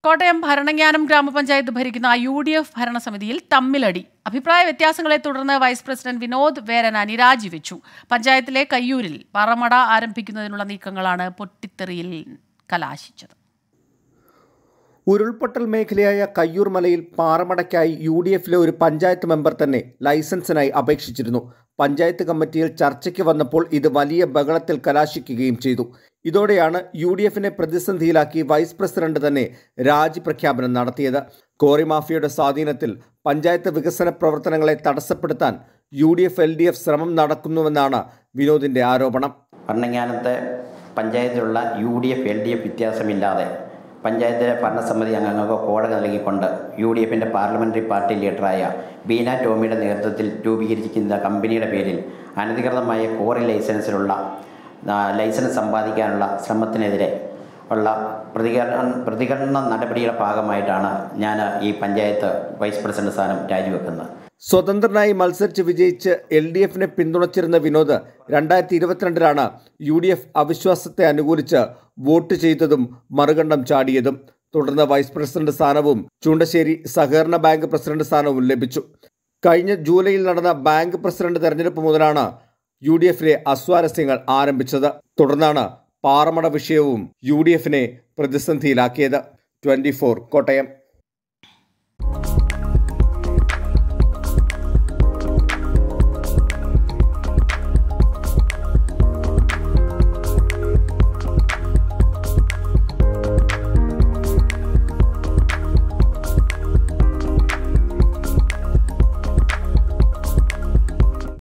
കോട്ടയം ഭരണജ്ഞാനം ഗ്രാമപഞ്ചായത്ത് ഭരിക്കുന്ന U D F ഭരണസമിതിയിൽ തമ്മിലടി അഭിപ്രായ വ്യത്യാസങ്ങളെ തുടർന്ന് വൈസ് പ്രസിഡന്റ് വിനോദ് വേരനാനി രാജിവെച്ചു പഞ്ചായത്തിലെ കയ്യൂരിൽ പറമട ആരംഭിക്കുന്നതിനുള്ള നീക്കങ്ങളാണ് പൊട്ടിത്തെറിയിൽ കലാശിച്ചത് ഉരുൾപൊട്ടൽ മേഖലയായ കയ്യൂർ മലയിൽ പാറമടയ്ക്കായി യു ഡി എഫിലെ ഒരു പഞ്ചായത്ത് മെമ്പർ തന്നെ ലൈസൻസിനായി അപേക്ഷിച്ചിരുന്നു പഞ്ചായത്ത് കമ്മിറ്റിയിൽ ചർച്ചയ്ക്ക് വന്നപ്പോൾ ഇത് വലിയ ബഹളത്തിൽ കലാശിക്കുകയും ചെയ്തു ഇതോടെയാണ് യു ഡി എഫിനെ പ്രതിസന്ധിയിലാക്കി വൈസ് പ്രസിഡന്റ് തന്നെ രാജി പ്രഖ്യാപനം നടത്തിയത് കോറി മാഫിയയുടെ സ്വാധീനത്തിൽ പഞ്ചായത്ത് വികസന പ്രവർത്തനങ്ങളെ തടസ്സപ്പെടുത്താൻ U D F L D F ശ്രമം നടക്കുന്നുവെന്നാണ് വിനോദിന്റെ ആരോപണം ഭരണങ്ങാനത്തെ പഞ്ചായത്തിലുള്ള U D F L D F വ്യത്യാസമില്ലാതെ പഞ്ചായത്തിലെ ഭരണസമിതി അംഗങ്ങൾക്ക് കോടതി നൽകിക്കൊണ്ട് യു ഡി എഫിൻ്റെ പാർലമെൻ്ററി പാർട്ടി ലീഡറായ ബീന ടോമിയുടെ നേതൃത്വത്തിൽ രൂപീകരിച്ചിരിക്കുന്ന കമ്പനിയുടെ പേരിൽ അനധികൃതമായ കോറി ലൈസൻസിലുള്ള ആ, ലൈസൻസ് സമ്പാദിക്കാനുള്ള ശ്രമത്തിനെതിരെ ഉള്ള പ്രതികരണ പ്രതികരണ നടപടിയുടെ ഭാഗമായിട്ടാണ് ഞാൻ ഈ പഞ്ചായത്ത് വൈസ് പ്രസിഡന്റ് സ്ഥാനം രാജിവെക്കുന്നത് സ്വതന്ത്രനായി മത്സരിച്ച് വിജയിച്ച് എൽ ഡി എഫിനെ പിന്തുണച്ചിരുന്ന വിനോദ് രണ്ടായിരത്തി ഇരുപത്തിരണ്ടിലാണ് യു ഡി എഫ് അവിശ്വാസത്തെ അനുകൂലിച്ച് വോട്ട് ചെയ്തതും മറുകണ്ഠം ചാടിയതും തുടർന്ന് വൈസ് പ്രസിഡന്റ് സ്ഥാനവും ചൂണ്ടശ്ശേരി സഹകരണ ബാങ്ക് പ്രസിഡന്റ് സ്ഥാനവും ലഭിച്ചു കഴിഞ്ഞ ജൂലൈയിൽ നടന്ന ബാങ്ക് പ്രസിഡന്റ് തെരഞ്ഞെടുപ്പ് മുതലാണ് യു ഡി എഫിലെ അസ്വാരസ്യങ്ങൾ ആരംഭിച്ചത് തുടർന്നാണ് പാറമട വിഷയവും യു ഡി എഫിനെ പ്രതിസന്ധിയിലാക്കിയത് ട്വന്റി ഫോർ കോട്ടയം